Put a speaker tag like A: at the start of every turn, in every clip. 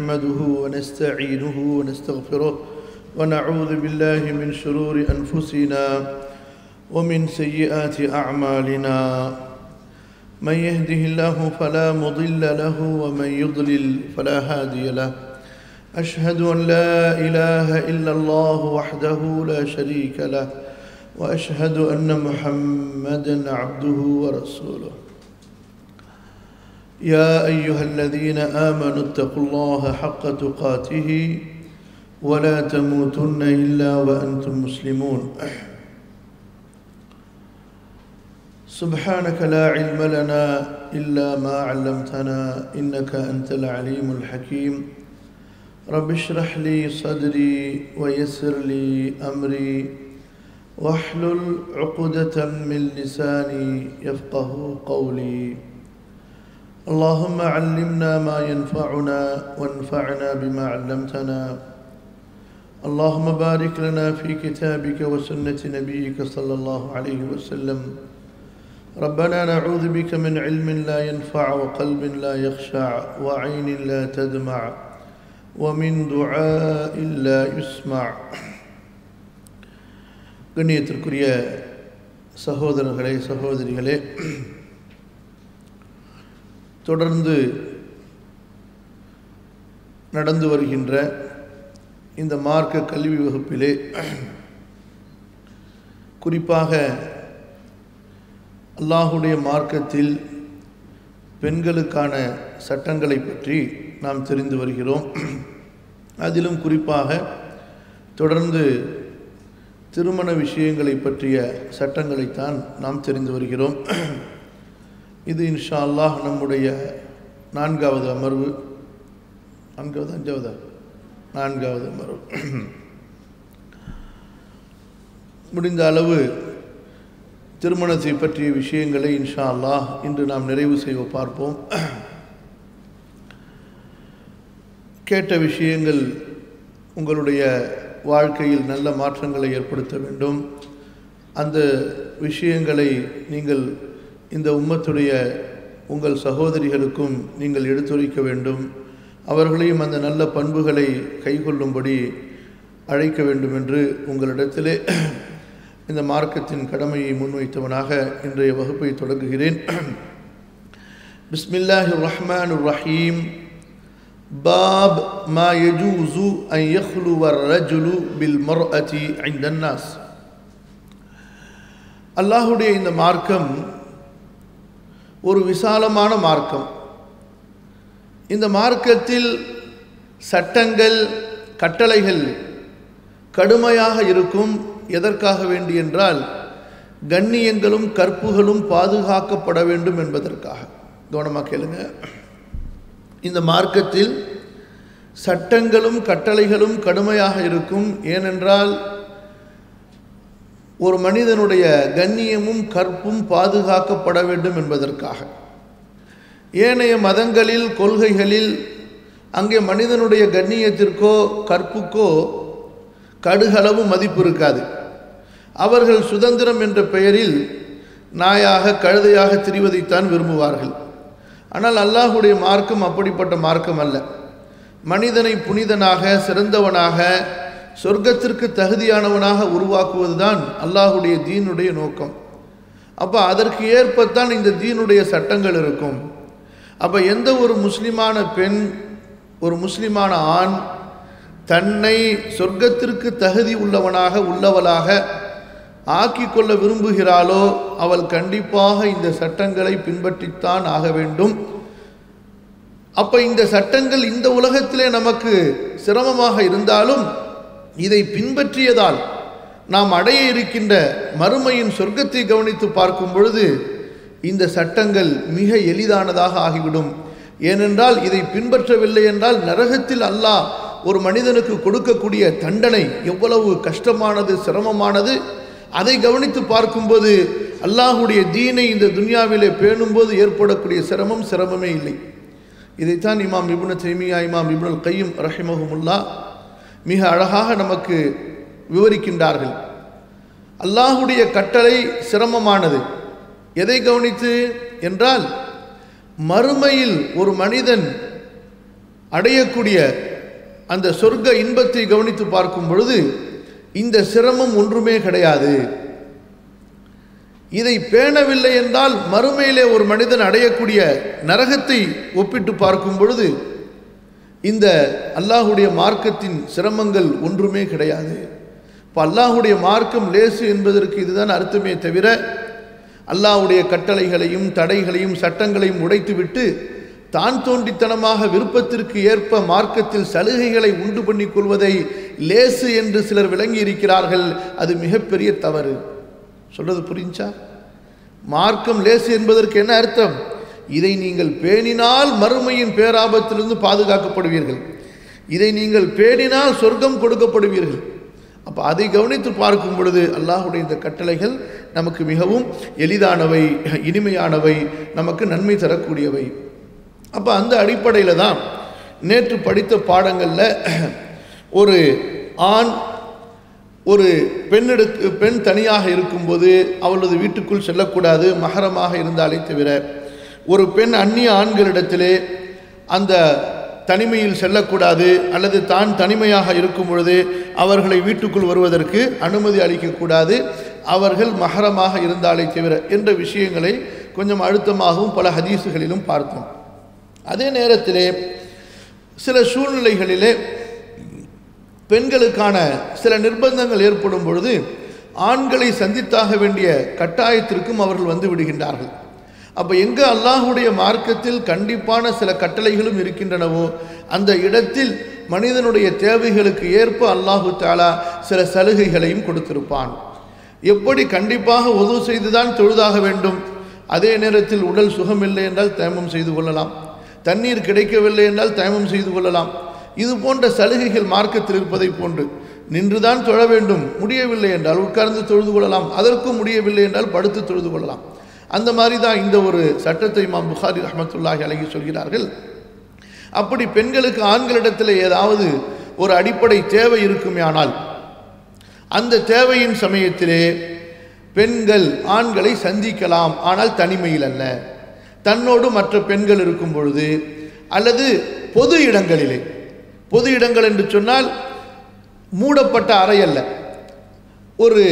A: نحمده ونستعينه ونستغفره ونعوذ بالله من شرور أنفسنا ومن سيئات أعمالنا من يهده الله فلا مضل له ومن يضلل فلا هادي له أشهد أن لا إله إلا الله وحده لا شريك له وأشهد أن محمدا عبده ورسوله يا أيها الذين آمنوا اتقوا الله حق تقاته ولا تموتن إلا وأنتم مسلمون سبحانك لا علم لنا إلا ما علمتنا إنك أنت العليم الحكيم رب اشرح لي صدري ويسر لي أمري واحلل عقدة من لساني يفقه قولي اللهم علمنا ما ينفعنا وانفعنا بما علمتنا اللهم بارك لنا في كتابك وسنة نبيك صلى الله عليه وسلم ربنا نعوذ بك من علم لا ينفع وقلب لا يخشع وعين لا تدمع ومن دعاء لا يسمع கண்ணியத்திற்குரிய சகோதரர்களே சகோதரிகளே தொடர்ந்து நடந்து வருகின்ற இந்த மார்க்க கல்வி வகுப்பிலே குறிப்பாக அல்லாஹுடைய மார்க்கத்தில் பெண்களுக்கான சட்டங்களை பற்றி நாம் தெரிந்து வருகிறோம் அதிலும் குறிப்பாக தொடர்ந்து திருமண விஷயங்களை பற்றிய சட்டங்களைத்தான் நாம் தெரிந்து வருகிறோம் இது இன்ஷா அல்லாஹ் நம்முடைய நான்காவது அமர்வு நான்காவது அஞ்சாவதா நான்காவது அமர்வு முடிந்த அளவு திருமணத்தை பற்றிய விஷயங்களை இன்ஷா அல்லாஹ் இன்று நாம் நிறைவு செய்வ பார்ப்போம் கேட்ட விஷயங்கள் உங்களுடைய வாழ்க்கையில் நல்ல மாற்றங்களை ஏற்படுத்த வேண்டும் அந்த விஷயங்களை நீங்கள் இந்த உம்மத்துடைய உங்கள் சகோதரிகளுக்கும் நீங்கள் எடுத்துரைக்க வேண்டும் அவர்களையும் அந்த நல்ல பண்புகளை கைக்கொள்ளும்படி அழைக்க வேண்டும் என்று உங்களிடத்திலே இந்த மார்க்கத்தின் கடமையை முன்வைத்தவனாக இன்றைய வகுப்பை தொடங்குகிறேன் பிஸ்மில்லாஹி ரஹ்மான் ரஹீம் பாப் மா யஜூசு அன் யஹ்லுவ ரஜுலு பில் மர்அதி ஐந்த நாஸ் அல்லாஹுடைய இந்த மார்க்கம் ஒரு விசாலமான மார்க்கம் இந்த மார்க்கத்தில் சட்டங்கள் கட்டளைகள் கடுமையாக இருக்கும் எதற்காக வேண்டி என்றால் கண்ணியங்களும் கற்புகளும் பாதுகாக்கப்பட வேண்டும் என்பதற்காக கவனமாக கேளுங்க இந்த மார்க்கத்தில் சட்டங்களும் கட்டளைகளும் கடுமையாக இருக்கும் ஏனென்றால் ஒரு மனிதனுடைய கண்ணியமும் கற்பும் பாதுகாக்கப்பட வேண்டும் என்பதற்காக ஏனைய மதங்களில் கொள்கைகளில் அங்கே மனிதனுடைய கண்ணியத்திற்கோ கற்புக்கோ கடுகளவு மதிப்பு இருக்காது அவர்கள் சுதந்திரம் என்ற பெயரில் நாயாக கழுதையாக திரிவதைத்தான் விரும்புவார்கள் ஆனால் அல்லாஹுடைய மார்க்கம் அப்படிப்பட்ட மார்க்கம் அல்ல மனிதனை புனிதனாக சிறந்தவனாக சொர்க்கத்திற்கு தகுதியானவனாக உருவாக்குவதுதான் அல்லாஹுடைய தீனுடைய நோக்கம் அப்போ அதற்கு ஏற்பத்தான் இந்த தீனுடைய சட்டங்கள் இருக்கும் அப்போ எந்த ஒரு முஸ்லிமான பெண் ஒரு முஸ்லிமான ஆண் தன்னை சொர்க்கத்திற்கு தகுதி உள்ளவனாக உள்ளவளாக ஆக்கிக் கொள்ள விரும்புகிறாளோ அவள் கண்டிப்பாக இந்த சட்டங்களை பின்பற்றித்தான் ஆக வேண்டும் அப்ப இந்த சட்டங்கள் இந்த உலகத்திலே நமக்கு சிரமமாக இருந்தாலும் இதை பின்பற்றியதால் நாம் அடைய இருக்கின்ற மறுமையின் சொர்க்கத்தை கவனித்து பார்க்கும் பொழுது இந்த சட்டங்கள் மிக எளிதானதாக ஆகிவிடும் ஏனென்றால் இதை பின்பற்றவில்லை என்றால் நரகத்தில் அல்லாஹ் ஒரு மனிதனுக்கு கொடுக்கக்கூடிய தண்டனை எவ்வளவு கஷ்டமானது சிரமமானது அதை கவனித்து பார்க்கும்போது அல்லாஹுடைய தீனை இந்த துன்யாவிலே பேணும்போது ஏற்படக்கூடிய சிரமம் சிரமமே இல்லை இதைத்தான் இமாம் இபுன தைமியா இமாம் இபுனல் கையும் ரஹிமஹமுல்லா மிக அழகாக நமக்கு விவரிக்கின்றார்கள் அல்லாஹுடைய கட்டளை சிரமமானது எதை கவனித்து என்றால் மறுமையில் ஒரு மனிதன் அடையக்கூடிய அந்த சொர்க்க இன்பத்தை கவனித்து பார்க்கும் பொழுது இந்த சிரமம் ஒன்றுமே கிடையாது இதை பேணவில்லை என்றால் மறுமையிலே ஒரு மனிதன் அடையக்கூடிய நரகத்தை ஒப்பிட்டு பார்க்கும் பொழுது இந்த அல்லாஹுடைய மார்க்கத்தின் சிரமங்கள் ஒன்றுமே கிடையாது இப்போ அல்லாஹுடைய மார்க்கம் லேசு என்பதற்கு இதுதான் அர்த்தமே தவிர அல்லாஹுடைய கட்டளைகளையும் தடைகளையும் சட்டங்களையும் உடைத்துவிட்டு தான் தோண்டித்தனமாக விருப்பத்திற்கு ஏற்ப மார்க்கத்தில் சலுகைகளை உண்டு பண்ணி கொள்வதை லேசு என்று சிலர் விளங்கி இருக்கிறார்கள் அது மிகப்பெரிய தவறு சொல்றது புரிஞ்சா மார்க்கம் லேசு என்பதற்கு என்ன அர்த்தம் இதை நீங்கள் பேணினால் மறுமையின் பேராபத்திலிருந்து பாதுகாக்கப்படுவீர்கள் இதை நீங்கள் பேணினால் சொர்க்கம் கொடுக்கப்படுவீர்கள் அப்போ அதை கவனித்து பார்க்கும் பொழுது அல்லாஹுடைய இந்த கட்டளைகள் நமக்கு மிகவும் எளிதானவை இனிமையானவை நமக்கு நன்மை தரக்கூடியவை அப்போ அந்த அடிப்படையில் தான் நேற்று படித்த பாடங்களில் ஒரு ஆண் ஒரு பெண்ணெடுக்கு பெண் தனியாக இருக்கும்போது அவளது வீட்டுக்குள் செல்லக்கூடாது மகரமாக இருந்தாலே தவிர ஒரு பெண் அந்நிய ஆண்களிடத்திலே அந்த தனிமையில் செல்லக்கூடாது அல்லது தான் தனிமையாக இருக்கும் பொழுது அவர்களை வீட்டுக்குள் வருவதற்கு அனுமதி அளிக்கக்கூடாது அவர்கள் மகரமாக இருந்தாலே தவிர என்ற விஷயங்களை கொஞ்சம் அழுத்தமாகவும் பல ஹதீஸுகளிலும் பார்த்தோம் அதே நேரத்திலே சில சூழ்நிலைகளிலே பெண்களுக்கான சில நிர்பந்தங்கள் ஏற்படும் பொழுது ஆண்களை சந்தித்தாக வேண்டிய கட்டாயத்திற்கும் அவர்கள் வந்து விடுகின்றார்கள் அப்போ எங்கே அல்லாஹுடைய மார்க்கத்தில் கண்டிப்பான சில கட்டளைகளும் இருக்கின்றனவோ அந்த இடத்தில் மனிதனுடைய தேவைகளுக்கு ஏற்ப அல்லாஹு தாலா சில சலுகைகளையும் கொடுத்திருப்பான் எப்படி கண்டிப்பாக உதவு செய்துதான் தொழுதாக வேண்டும் அதே நேரத்தில் உடல் சுகமில்லை என்றால் தயமம் செய்து கொள்ளலாம் தண்ணீர் கிடைக்கவில்லை என்றால் தயமம் செய்து கொள்ளலாம் இது போன்ற சலுகைகள் மார்க்கத்தில் இருப்பதை போன்று நின்றுதான் தொழ வேண்டும் முடியவில்லை என்றால் உட்கார்ந்து தொழுது கொள்ளலாம் அதற்கும் முடியவில்லை என்றால் படுத்து தொழுது கொள்ளலாம் அந்த மாதிரி தான் இந்த ஒரு சட்டத்தை இமாம் புகாரி ரஹமத்துல்லாஹி அழகி சொல்கிறார்கள் அப்படி பெண்களுக்கு ஆண்களிடத்தில் ஏதாவது ஒரு அடிப்படை தேவை இருக்குமே ஆனால் அந்த தேவையின் சமயத்திலே பெண்கள் ஆண்களை சந்திக்கலாம் ஆனால் தனிமையில் அல்ல தன்னோடு மற்ற பெண்கள் இருக்கும் பொழுது அல்லது பொது இடங்களிலே பொது இடங்கள் என்று சொன்னால் மூடப்பட்ட அறை அல்ல ஒரு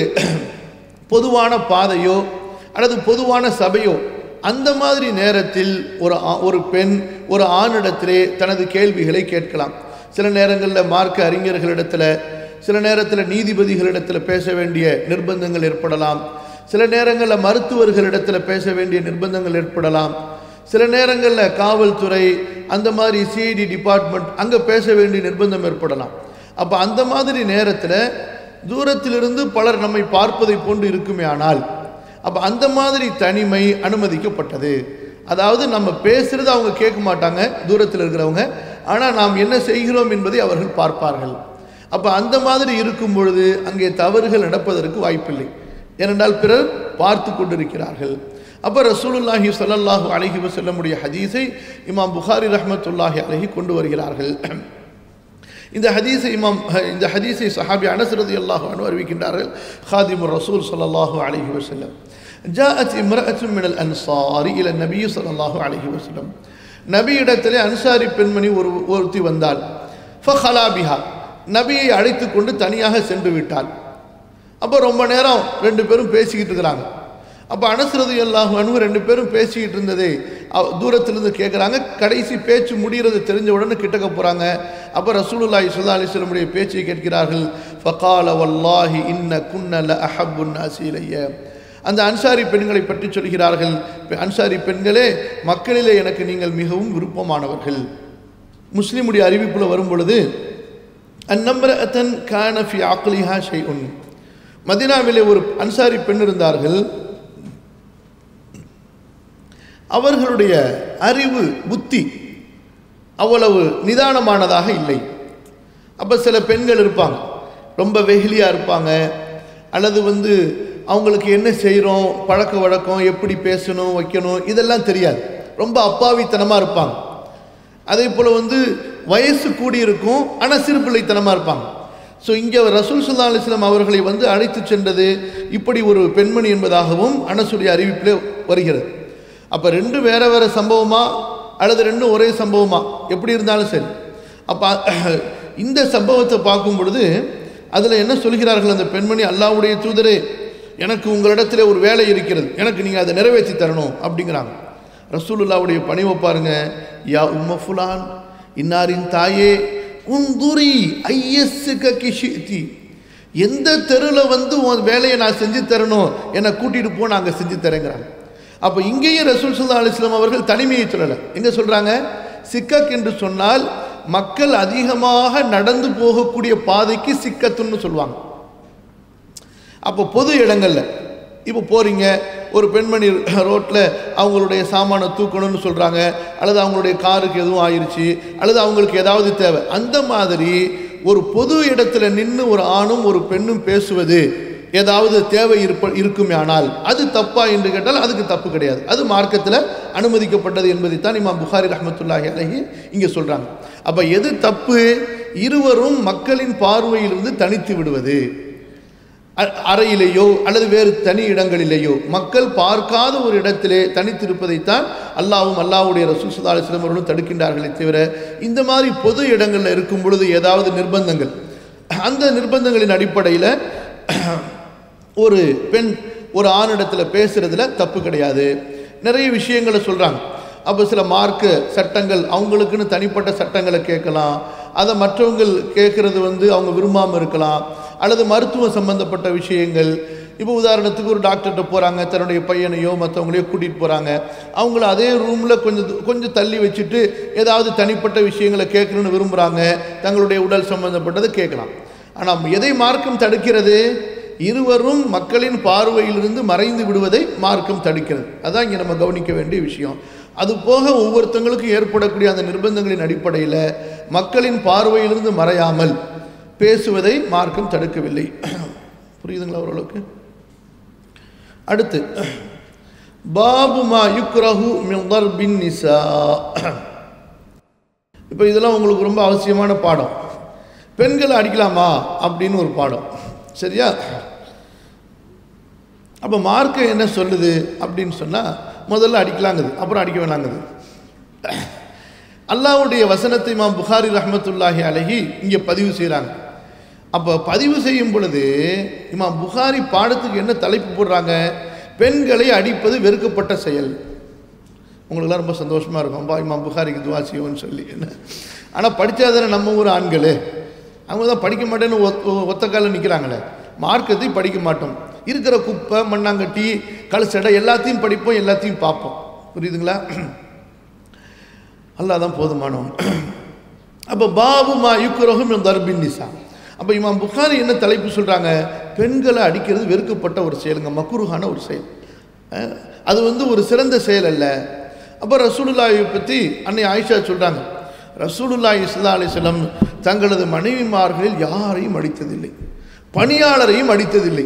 A: பொதுவான பாதையோ அல்லது பொதுவான சபையோ அந்த மாதிரி நேரத்தில் ஒரு ஒரு பெண் ஒரு ஆணிடத்திலே தனது கேள்விகளை கேட்கலாம் சில நேரங்களில் மார்க்க அறிஞர்களிடத்தில் சில நேரத்தில் நீதிபதிகளிடத்தில் பேச வேண்டிய நிர்பந்தங்கள் ஏற்படலாம் சில நேரங்களில் மருத்துவர்களிடத்தில் பேச வேண்டிய நிர்பந்தங்கள் ஏற்படலாம் சில நேரங்களில் காவல்துறை அந்த மாதிரி சிஐடி டிபார்ட்மெண்ட் அங்கே பேச வேண்டிய நிர்பந்தம் ஏற்படலாம் அப்போ அந்த மாதிரி நேரத்தில் தூரத்திலிருந்து பலர் நம்மை பார்ப்பதை போன்று இருக்குமே ஆனால் அப்போ அந்த மாதிரி தனிமை அனுமதிக்கப்பட்டது அதாவது நம்ம பேசுறது அவங்க கேட்க மாட்டாங்க தூரத்தில் இருக்கிறவங்க ஆனால் நாம் என்ன செய்கிறோம் என்பதை அவர்கள் பார்ப்பார்கள் அப்போ அந்த மாதிரி இருக்கும் பொழுது அங்கே தவறுகள் நடப்பதற்கு வாய்ப்பில்லை ஏனென்றால் பிறர் பார்த்து கொண்டிருக்கிறார்கள் அப்போ ரசூலுல்லாஹி ஸல்லல்லாஹு அலைஹி வஸல்லமுடைய ஹதீஸை இமாம் புகாரி ரஹ்மத்துல்லாஹி அலைஹி கொண்டு வருகிறார்கள் இந்த ஹதீஸை இமாம் இந்த ஹதீஸை சஹாபி அனஸ் ரலியல்லாஹு அன்ஹு அறிவிக்கின்றார்கள் خادم الرسول صلى الله عليه وسلم جاءت امرأة من الأنصار إلى النبي صلى الله عليه وسلم நபியிடத்திலே அன்சாரி பெண்மணி ஒரு ஒருத்தி வந்தாள் ஃபஹலா பிஹா நபியை அழைத்து கொண்டு தனியாக சென்று விட்டாள் அப்போ ரொம்ப நேரம் ரெண்டு பேரும் பேசிக்கிட்டு இருக்கிறாங்க அப்போ அனசுறது எல்லாகும் அணுகு ரெண்டு பேரும் பேசிக்கிட்டு இருந்ததை அவ- தூரத்திலிருந்து கேட்குறாங்க கடைசி பேச்சு முடிகிறது தெரிஞ்ச உடனே கிட்டக்க போகிறாங்க அப்போ ரசூலுல்லாஹி சுல்லா அலிஸ்லமுடைய பேச்சை கேட்கிறார்கள் ஃபகால வல்லாஹி இன்ன குன்னல அஹப்புன் நாசிலைய அந்த அன்சாரி பெண்களை பற்றி சொல்கிறார்கள் "பெ- அன்சாரி பெண்களே மக்களிலே எனக்கு நீங்கள் மிகவும் விருப்பமானவர்கள் முஸ்லிமுடைய அறிவிப்பில் வரும் பொழுது அந்நம்பரத்தன் கான ஃபி ஆக்லிஹா ஷைஉன் மதினாவிலே ஒரு அன்சாரி பெண் இருந்தார்கள் அவர்களுடைய அறிவு புத்தி அவ்வளவு நிதானமானதாக இல்லை அப்போ சில பெண்கள் இருப்பாங்க ரொம்ப வெகுளியாக இருப்பாங்க அல்லது வந்து அவங்களுக்கு என்ன செய்கிறோம் பழக்க வழக்கம் எப்படி பேசணும் வைக்கணும் இதெல்லாம் தெரியாது ரொம்ப அப்பாவித்தனமாக இருப்பாங்க அதே போல் வந்து வயசு கூடியிருக்கும் ஆனால் சிறுபிள்ளைத்தனமாக இருப்பாங்க ஸோ இங்கே ரசூல் சுல்லா அலிஸ்லாம் அவர்களை வந்து அழைத்து சென்றது இப்படி ஒரு பெண்மணி என்பதாகவும் அனசுடைய அறிவிப்பிலே வருகிறது அப்போ ரெண்டு வேற வேற சம்பவமா அல்லது ரெண்டும் ஒரே சம்பவமா எப்படி இருந்தாலும் சரி அப்போ இந்த சம்பவத்தை பார்க்கும் பொழுது அதில் என்ன சொல்கிறார்கள் அந்த பெண்மணி அல்லாவுடைய தூதரே எனக்கு உங்களிடத்தில் ஒரு வேலை இருக்கிறது எனக்கு நீங்கள் அதை நிறைவேற்றி தரணும் அப்படிங்கிறாங்க ரசூலுல்லாவுடைய பணிவை பாருங்க யா உம்ம ஃபுலான் இன்னாரின் தாயே உந்துரி ஐயஸ்ஸுக கிஷித்தி எந்த தெருவில் வந்து உன் வேலையை நான் செஞ்சு தரணும் என்னை கூட்டிகிட்டு போ நாங்கள் செஞ்சு தரேங்கிறாங்க அப்போ இங்கேயும் ரசூல் சுல்லா அலிஸ்லாம் அவர்கள் தனிமையை சொல்லலை எங்கே சொல்கிறாங்க சிக்கக் என்று சொன்னால் மக்கள் அதிகமாக நடந்து போகக்கூடிய பாதைக்கு சிக்கத்துன்னு சொல்லுவாங்க அப்போ பொது இடங்களில் இப்போ போகிறீங்க ஒரு பெண்மணி ரோட்டில் அவங்களுடைய சாமானை தூக்கணும்னு சொல்கிறாங்க அல்லது அவங்களுடைய காருக்கு எதுவும் ஆயிடுச்சு அல்லது அவங்களுக்கு ஏதாவது தேவை அந்த மாதிரி ஒரு பொது இடத்துல நின்று ஒரு ஆணும் ஒரு பெண்ணும் பேசுவது ஏதாவது தேவை இருப்ப இருக்குமே ஆனால் அது தப்பா என்று கேட்டால் அதுக்கு தப்பு கிடையாது அது மார்க்கத்தில் அனுமதிக்கப்பட்டது என்பதைத்தான் இமாம் புகாரி ரஹமத்துல்லாஹி அலஹி இங்கே சொல்கிறாங்க அப்போ எது தப்பு இருவரும் மக்களின் பார்வையிலிருந்து தனித்து விடுவது அறையிலேயோ அல்லது வேறு தனி இடங்களிலேயோ மக்கள் பார்க்காத ஒரு இடத்திலே தனித்திருப்பதைத்தான் அல்லாவும் அல்லாவுடைய ரசூல் சுல்லா அலிஸ்லம் அவர்களும் தடுக்கின்றார்களே தவிர இந்த மாதிரி பொது இடங்களில் இருக்கும் பொழுது ஏதாவது நிர்பந்தங்கள் அந்த நிர்பந்தங்களின் அடிப்படையில் ஒரு பெண் ஒரு ஆணிடத்தில் பேசுகிறதுல தப்பு கிடையாது நிறைய விஷயங்களை சொல்கிறாங்க அப்போ சில மார்க்க சட்டங்கள் அவங்களுக்குன்னு தனிப்பட்ட சட்டங்களை கேட்கலாம் அதை மற்றவங்கள் கேட்குறது வந்து அவங்க விரும்பாமல் இருக்கலாம் அல்லது மருத்துவம் சம்பந்தப்பட்ட விஷயங்கள் இப்போ உதாரணத்துக்கு ஒரு டாக்டர்கிட்ட போகிறாங்க தன்னுடைய பையனையோ மற்றவங்களையோ கூட்டிகிட்டு போகிறாங்க அவங்கள அதே ரூமில் கொஞ்சம் கொஞ்சம் தள்ளி வச்சுட்டு ஏதாவது தனிப்பட்ட விஷயங்களை கேட்கணுன்னு விரும்புகிறாங்க தங்களுடைய உடல் சம்பந்தப்பட்டதை கேட்கலாம் ஆனால் எதை மார்க்கம் தடுக்கிறது இருவரும் மக்களின் பார்வையிலிருந்து மறைந்து விடுவதை மார்க்கம் தடுக்கிறது அதான் இங்கே நம்ம கவனிக்க வேண்டிய விஷயம் அது போக ஒவ்வொருத்தங்களுக்கும் ஏற்படக்கூடிய அந்த நிர்பந்தங்களின் அடிப்படையில் மக்களின் பார்வையிலிருந்து மறையாமல் பேசுவதை மார்க்கம் தடுக்கவில்லை புரியுதுங்களா ஓரளவுக்கு அடுத்து பாபுமா யுக்ரஹு மின்தர் பின் நிசா இப்போ இதெல்லாம் உங்களுக்கு ரொம்ப அவசியமான பாடம் பெண்களை அடிக்கலாமா அப்படின்னு ஒரு பாடம் சரியா அப்போ மார்க்கம் என்ன சொல்லுது அப்படின்னு சொன்னால் முதல்ல அடிக்கலாங்குது அப்புறம் அடிக்க வேணாங்குது அல்லாவுடைய வசனத்தை மா புகாரி ரஹமத்துல்லாஹி அழகி இங்கே பதிவு செய்கிறாங்க அப்போ பதிவு செய்யும் பொழுது இமாம் புகாரி பாடத்துக்கு என்ன தலைப்பு போடுறாங்க பெண்களை அடிப்பது வெறுக்கப்பட்ட செயல் உங்களுக்குலாம் ரொம்ப சந்தோஷமாக இருக்கும் பா இமாம் புகாரிக்கு துவா செய்வோன்னு சொல்லி என்ன ஆனால் படித்தாதானே நம்ம ஊர் ஆண்கள் அவங்க தான் படிக்க மாட்டேன்னு ஒத்த காலில் நிற்கிறாங்களே மார்க்கத்தை படிக்க மாட்டோம் இருக்கிற குப்பை மண்ணாங்கட்டி கழுசடை எல்லாத்தையும் படிப்போம் எல்லாத்தையும் பார்ப்போம் புரியுதுங்களா அல்லா தான் போதுமானவன் அப்போ பாபு மா யுக்குரகும் தர்பின் நிசா அப்போ இமாம் புகாரி என்ன தலைப்பு சொல்கிறாங்க பெண்களை அடிக்கிறது வெறுக்கப்பட்ட ஒரு செயலுங்க மக்குருகான ஒரு செயல் அது வந்து ஒரு சிறந்த செயல் அல்ல அப்போ ரசூலுல்லாயை பற்றி அன்னை ஆயிஷா சொல்கிறாங்க ரசூலுல்லா இஸ்லா அலிஸ்லம் தங்களது மனைவிமார்களில் யாரையும் அடித்ததில்லை பணியாளரையும் அடித்ததில்லை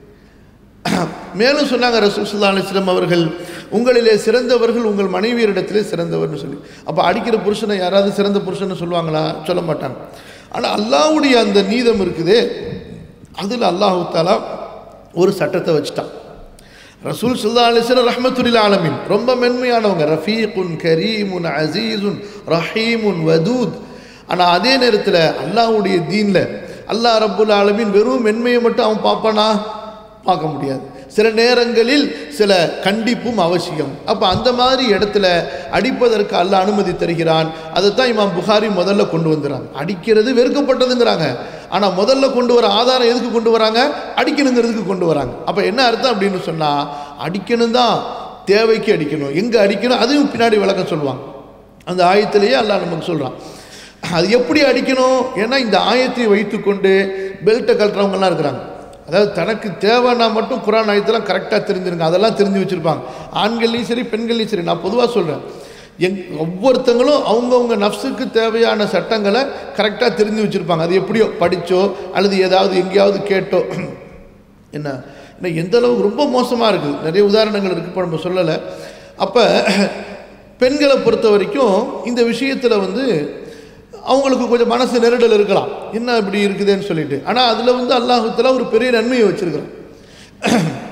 A: மேலும் சொன்னாங்க ரசூசுல்லா அலிஸ்லம் அவர்கள் உங்களிலே சிறந்தவர்கள் உங்கள் மனைவியரிடத்திலே சிறந்தவர்னு சொல்லி அப்போ அடிக்கிற புருஷனை யாராவது சிறந்த புருஷன்னு சொல்லுவாங்களா சொல்ல மாட்டாங்க ஆனால் அல்லாவுடைய அந்த நீதம் இருக்குதே அதில் அல்லாஹு தாலா ஒரு சட்டத்தை வச்சுட்டான் ரசூல் சுல்லா அலிஸ்லம் ரஹமத்துல்லா ஆலமின் ரொம்ப மென்மையானவங்க ரஃபீகுன் கரீமுன் அசீசுன் ரஹீமுன் வதூத் ஆனால் அதே நேரத்தில் அல்லாவுடைய தீனில் அல்லாஹ் ரப்புல் ஆலமின் வெறும் மென்மையை மட்டும் அவன் பார்ப்பானா பார்க்க முடியாது சில நேரங்களில் சில கண்டிப்பும் அவசியம் அப்போ அந்த மாதிரி இடத்துல அடிப்பதற்கு அல்ல அனுமதி தருகிறான் அதைத்தான் இமாம் புகாரி முதல்ல கொண்டு வந்துடுறாங்க அடிக்கிறது வெறுக்கப்பட்டதுங்கிறாங்க ஆனால் முதல்ல கொண்டு வர ஆதாரம் எதுக்கு கொண்டு வராங்க அடிக்கணுங்கிறதுக்கு கொண்டு வராங்க அப்போ என்ன அர்த்தம் அப்படின்னு சொன்னால் அடிக்கணும் தான் தேவைக்கு அடிக்கணும் எங்கே அடிக்கணும் அதையும் பின்னாடி விளக்கம் சொல்லுவாங்க அந்த ஆயத்திலேயே அல்லாஹ் நமக்கு சொல்கிறான் அது எப்படி அடிக்கணும் ஏன்னா இந்த ஆயத்தை வைத்துக்கொண்டு பெல்ட்டை கட்டுறவங்கலாம் இருக்கிறாங்க அதாவது தனக்கு தேவைன்னா மட்டும் குரான் ஆயத்தெல்லாம் கரெக்டாக தெரிஞ்சிருங்க அதெல்லாம் தெரிஞ்சு வச்சுருப்பாங்க ஆண்கள்லையும் சரி பெண்கள்லையும் சரி நான் பொதுவாக சொல்கிறேன் எங் ஒவ்வொருத்தங்களும் அவங்கவுங்க நஃப்ஸுக்கு தேவையான சட்டங்களை கரெக்டாக தெரிஞ்சு வச்சுருப்பாங்க அது எப்படியோ படித்தோ அல்லது ஏதாவது எங்கேயாவது கேட்டோ என்ன என்ன எந்த அளவுக்கு ரொம்ப மோசமாக இருக்குது நிறைய உதாரணங்கள் இருக்குது இப்போ நம்ம சொல்லலை அப்போ பெண்களை பொறுத்த வரைக்கும் இந்த விஷயத்தில் வந்து அவங்களுக்கு கொஞ்சம் மனசு நெருடல் இருக்கலாம் என்ன இப்படி இருக்குதுன்னு சொல்லிட்டு ஆனால் அதில் வந்து அல்லாஹத்தில் ஒரு பெரிய நன்மையை வச்சுருக்கிறோம்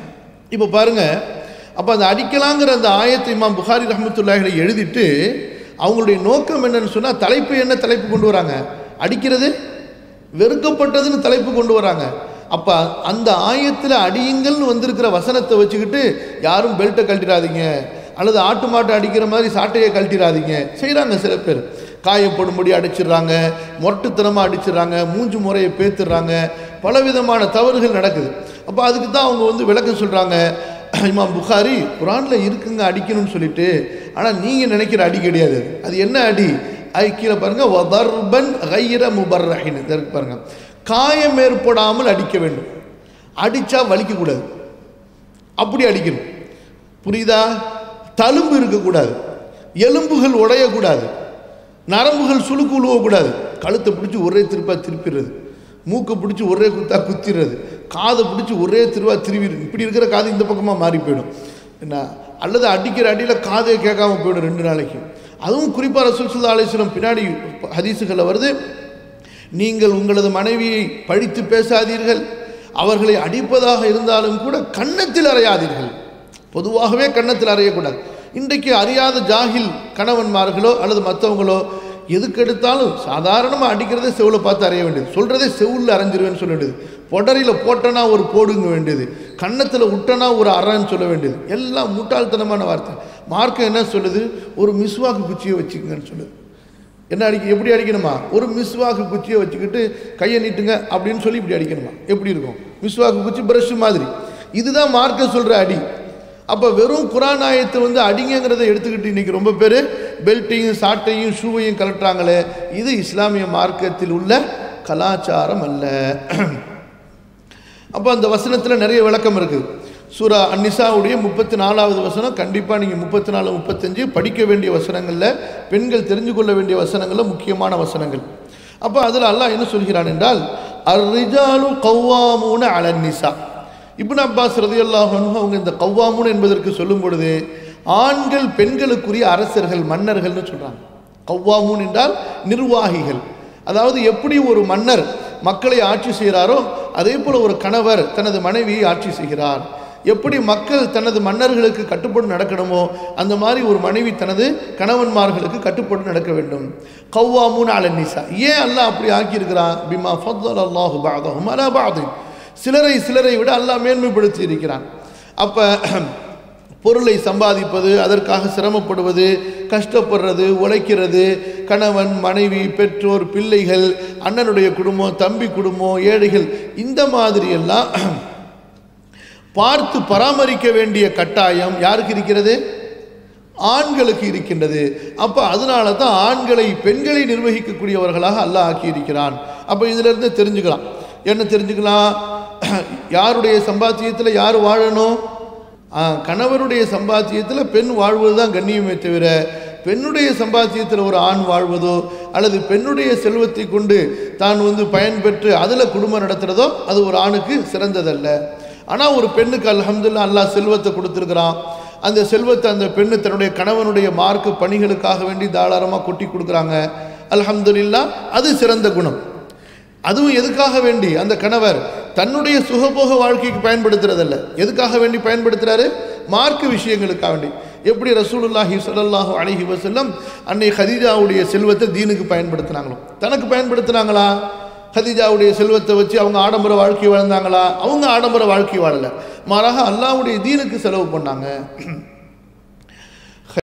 A: இப்போ பாருங்கள் அப்போ அந்த அடிக்கலாங்கிற அந்த ஆயத்தை இமாம் புகாரி ரஹமத்துல்லாஹில் எழுதிட்டு அவங்களுடைய நோக்கம் என்னன்னு சொன்னால் தலைப்பு என்ன தலைப்பு கொண்டு வராங்க அடிக்கிறது வெறுக்கப்பட்டதுன்னு தலைப்பு கொண்டு வராங்க அப்போ அந்த ஆயத்தில் அடியுங்கள்னு வந்திருக்கிற வசனத்தை வச்சுக்கிட்டு யாரும் பெல்ட்டை கழட்டிடாதீங்க அல்லது ஆட்டு மாட்டை அடிக்கிற மாதிரி சாட்டையை கழட்டிடாதீங்க செய்கிறாங்க சில பேர் காயப்படும்படி அடிச்சிடுறாங்க மொட்டுத்தனமாக அடிச்சிடுறாங்க மூஞ்சு முறையை பேத்துடுறாங்க பலவிதமான தவறுகள் நடக்குது அப்போ அதுக்கு தான் அவங்க வந்து விளக்கம் சொல்கிறாங்க இமாம் புகாரி குரானில் இருக்குங்க அடிக்கணும்னு சொல்லிட்டு ஆனால் நீங்கள் நினைக்கிற அடி கிடையாது அது. அது என்ன அடி அது கீழே பாருங்க வதர்பன் கைர முபர்ரஹின் இதற்கு பாருங்க காயம் ஏற்படாமல் அடிக்க வேண்டும் அடிச்சா வலிக்கக்கூடாது அப்படி அடிக்கணும் புரியுதா தழும்பு இருக்கக்கூடாது எலும்புகள் உடையக்கூடாது நரம்புகள் சுளுக்கு உழுவக்கூடாது கழுத்தை பிடிச்சி ஒரே திருப்பா திருப்பிடுறது மூக்கை பிடிச்சி ஒரே குத்தா குத்திடுறது காதை பிடிச்சி ஒரே திருவா திருவிடுறது இப்படி இருக்கிற காது இந்த பக்கமாக மாறி போயிடும் என்ன அல்லது அடிக்கிற அடியில் காதே கேட்காம போயிடும் ரெண்டு நாளைக்கு அதுவும் குறிப்பாக ரசூல் சுல்லா அலிஸ்லம் பின்னாடி ஹதீஸுகளில் வருது நீங்கள் உங்களது மனைவியை பழித்து பேசாதீர்கள் அவர்களை அடிப்பதாக இருந்தாலும் கூட கன்னத்தில் அறையாதீர்கள் பொதுவாகவே கன்னத்தில் அறையக்கூடாது இன்றைக்கு அறியாத ஜாகில் கணவன்மார்களோ அல்லது மற்றவங்களோ எதுக்கு எடுத்தாலும் சாதாரணமாக அடிக்கிறதே செவில் பார்த்து அறைய வேண்டியது சொல்கிறதே செவுளில் அரைஞ்சிருவேன்னு சொல்ல வேண்டியது பொடரியில் போட்டனா ஒரு போடுங்க வேண்டியது கன்னத்தில் விட்டனா ஒரு அறன்னு சொல்ல வேண்டியது எல்லாம் முட்டாள்தனமான வார்த்தை மார்க்கம் என்ன சொல்லுது ஒரு மிஸ்வாக்கு குச்சியை வச்சுக்கங்கன்னு சொல்லுது என்ன அடிக்க எப்படி அடிக்கணுமா ஒரு மிஸ்வாக்கு குச்சியை வச்சுக்கிட்டு கையை நீட்டுங்க அப்படின்னு சொல்லி இப்படி அடிக்கணுமா எப்படி இருக்கும் மிஸ்வாக்கு குச்சி பிரஷ் மாதிரி இதுதான் மார்க்க சொல்கிற அடி அப்போ வெறும் குரான் ஆயத்தை வந்து அடிங்கிறத எடுத்துக்கிட்டு இன்னைக்கு ரொம்ப பேர் பெல்ட்டையும் சாட்டையும் ஷூவையும் கலட்டுறாங்களே இது இஸ்லாமிய மார்க்கத்தில் உள்ள கலாச்சாரம் அல்ல அப்போ அந்த வசனத்தில் நிறைய விளக்கம் இருக்குது சூரா அந்நிசாவுடைய முப்பத்தி நாலாவது வசனம் கண்டிப்பாக நீங்கள் முப்பத்தி நாலு முப்பத்தஞ்சு படிக்க வேண்டிய வசனங்களில் பெண்கள் தெரிஞ்சு கொள்ள வேண்டிய வசனங்களில் முக்கியமான வசனங்கள் அப்போ அதில் அல்லாஹ் என்ன சொல்கிறான் என்றால் அர்ரிஜாலு கவ்வாமூன அலன்னிசா இப்னு அப்பாஸ் ரதியல்லாஹு அன்ஹு அவங்க இந்த கவ்வாமுன் என்பதற்கு சொல்லும் பொழுது ஆண்கள் பெண்களுக்குரிய அரசர்கள் மன்னர்கள்னு சொல்றாங்க கவ்வாமுன் என்றால் நிர்வாகிகள் அதாவது எப்படி ஒரு மன்னர் மக்களை ஆட்சி செய்கிறாரோ அதே போல ஒரு கணவர் தனது மனைவியை ஆட்சி செய்கிறார் எப்படி மக்கள் தனது மன்னர்களுக்கு கட்டுப்பட்டு நடக்கணுமோ அந்த மாதிரி ஒரு மனைவி தனது கணவன்மார்களுக்கு கட்டுப்பட்டு நடக்க வேண்டும் கவ்வாமுன் அலன்னிசா ஏன் அல்லாஹ் அப்படி ஆக்கியிருக்கிறான் பிமா ஃபத்தல் அல்லாஹு பாதஹும் அலா பாதின் சிலரை சிலரை விட அல்லாஹ் மேன்மைப்படுத்தி இருக்கிறான் அப்போ பொருளை சம்பாதிப்பது அதற்காக சிரமப்படுவது கஷ்டப்படுறது உழைக்கிறது கணவன் மனைவி பெற்றோர் பிள்ளைகள் அண்ணனுடைய குடும்பம் தம்பி குடும்பம் ஏழைகள் இந்த மாதிரியெல்லாம் பார்த்து பராமரிக்க வேண்டிய கட்டாயம் யாருக்கு இருக்கிறது ஆண்களுக்கு இருக்கின்றது அப்போ அதனால தான் ஆண்களை பெண்களை நிர்வகிக்கக்கூடியவர்களாக அல்லாஹ் ஆக்கியிருக்கிறான் அப்போ இதிலிருந்து தெரிஞ்சுக்கலாம் என்ன தெரிஞ்சுக்கலாம் யாருடைய சம்பாத்தியத்தில் யார் வாழணும் ஆ, கணவருடைய சம்பாத்தியத்தில் பெண் வாழ்வது தான் கண்ணியமே தவிர பெண்ணுடைய சம்பாத்தியத்தில் ஒரு ஆண் வாழ்வதோ அல்லது பெண்ணுடைய செல்வத்தை கொண்டு தான் வந்து பயன்பெற்று அதில் குடும்பம் நடத்துகிறதோ அது ஒரு ஆணுக்கு சிறந்ததல்ல ஆனால் ஒரு பெண்ணுக்கு அல்ஹம்துலில்லாஹ் அல்லாஹ் செல்வத்தை கொடுத்துருக்குறான் அந்த செல்வத்தை அந்த பெண்ணு தன்னுடைய கணவனுடைய மார்க்கு பணிகளுக்காக வேண்டி தாராளமாக கொட்டி கொடுக்குறாங்க அல்ஹம்துலில்லாஹ் அது சிறந்த குணம் அதுவும் எதுக்காக வேண்டி அந்த கணவர் தன்னுடைய சுகபோக வாழ்க்கைக்கு பயன்படுத்துறதல்ல எதுக்காக வேண்டி பயன்படுத்துறாரு மார்க்க விஷயங்களுக்காக வேண்டி எப்படி ரசூலுல்லாஹி ஸல்லல்லாஹு அலைஹி வஸல்லம் அன்னை ஹதீஜாவுடைய செல்வத்தை தீனுக்கு பயன்படுத்தினாங்களோ தனக்கு பயன்படுத்தினாங்களா ஹதீஜாவுடைய செல்வத்தை வச்சு அவங்க ஆடம்பர வாழ்க்கை வாழ்ந்தாங்களா அவங்க ஆடம்பர வாழ்க்கை வாழல மாறாக அல்லாஹ்வுடைய தீனுக்கு செலவு பண்ணாங்க